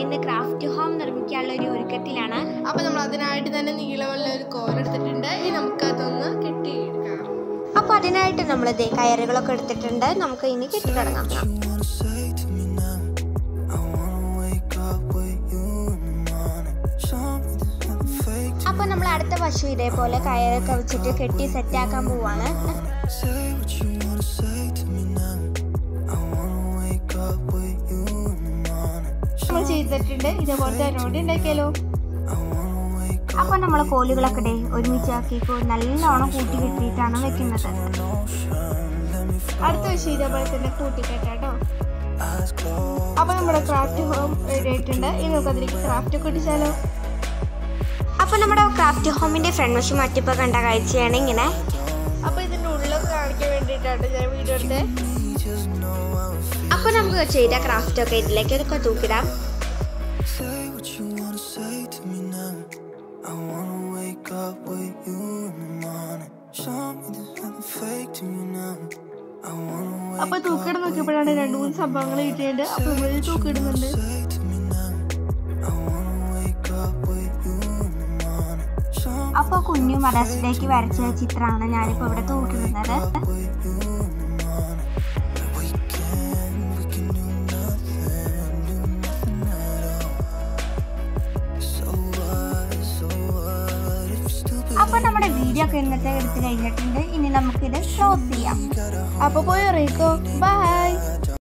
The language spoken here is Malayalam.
ഇന്ന് ക്രാഫ്റ്റ് ഹോം നിർമ്മിക്കാനുള്ള ഒരു ഒരുക്കത്തിലാണ് അപ്പൊ നമ്മൾ അതിനായിട്ട് തന്നെ നീളമുള്ള ഒരു കോലെടുത്തിട്ടുണ്ട് ഇനി നമുക്ക് അതൊന്ന് കെട്ടിയെടുക്കാം അപ്പോൾ അതിനായിട്ട് നമ്മൾ ദേ കയറുകളൊക്കെ എടുത്തിട്ടുണ്ട് നമുക്ക് ഇനി കെട്ടി തുടങ്ങാം അപ്പോൾ നമ്മൾ അടുത്ത പശു ഇതേപോലെ കയറൊക്കെ വെച്ചിട്ട് കെട്ടി സെറ്റാക്കാൻ പോവാണ് നമ്മൾ ചെയ്തിട്ടുണ്ട് ഇതേപോലത്തെ ഒരെണ്ണം ഉണ്ടാക്കിയാലോ അപ്പോൾ നമ്മൾ കോലുകളൊക്കെ ഡേ ഒരുമിച്ചാക്കി നല്ലോണം കൂട്ടി കെട്ടിയിട്ടാണ് വെക്കുന്നത് അടുത്ത വിഷയം ഇതേപോലെ തന്നെ കൂട്ടിക്കെട്ടാട്ടോ അപ്പൊ നമ്മുടെ ക്രാഫ്റ്റ് ഹോം റെഡി ആയിട്ടുണ്ട് ഇനി നമുക്ക് അതിലേക്ക് ക്രാഫ്റ്റ് ഒക്കെ ഇടിച്ചാലോ അപ്പോൾ നമ്മുടെ ക്രാഫ്റ്റ് ഹോമിൻ്റെ ഫ്രണ്ട് വശം മറ്റിപ്പോൾ കണ്ട കാഴ്ചയാണ് ഇങ്ങനെ അപ്പൊ ഇതിന്റെ ഉള്ളൊക്കെ കാണിക്കാൻ വേണ്ടിയിട്ടാണ് ഞാൻ വീഡിയോ എടുത്തത് അപ്പോൾ നമുക്ക് ചെയ്ത ക്രാഫ്റ്റ് ഒക്കെ ഇതിലേക്ക് ഒക്കെ തൂക്കിടാം Say what you wanna say to me now. I wanna wake up with you in the morning. Show me there's nothing fake to me now. I wanna wake അപ്പൊ തൂക്കിട നോക്കിയപ്പോഴാണ് രണ്ട് മൂന്ന് സംഭവങ്ങൾ കിട്ടിയത് അപ്പൊ നമ്മൾ തൂക്കിടുന്നുണ്ട് say to me now. I wanna wake up with you in the morning. Show me അപ്പോൾ കുഞ്ഞു മദർസ് ഡേക്ക് വരച്ച ചിത്രമാണ് ഞാനിപ്പോൾ ഇവിടെ തൂക്കിടുന്നത് with you in the morning. We can, we can do nothing, do nothing at all. So what, so what if you're stupid? അപ്പോൾ നമ്മുടെ വീഡിയോ ഒക്കെ ഇന്നത്തെ എടുത്ത് കഴിഞ്ഞിട്ടുണ്ട് ഇനി നമുക്കിത് ക്ലോസ് ചെയ്യാം അപ്പൊ പോയി ഇറങ്ങിക്കോ ബൈ